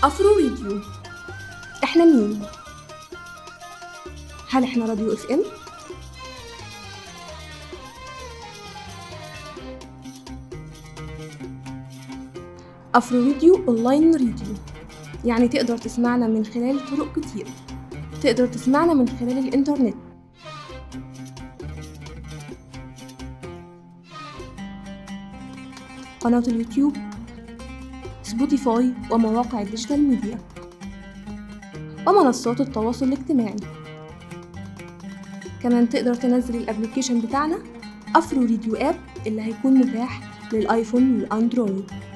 أفرو راديو إحنا مين؟ هل إحنا راديو اف ام؟ أفرو راديو أونلاين راديو يعني تقدر تسمعنا من خلال طرق كتير تقدر تسمعنا من خلال الإنترنت قناة اليوتيوب سبوتيفاي ومواقع الديجيتال ميديا ومنصات التواصل الاجتماعي كمان تقدر تنزل الابليكيشن بتاعنا افرو راديو اب اللي هيكون متاح للايفون والاندرويد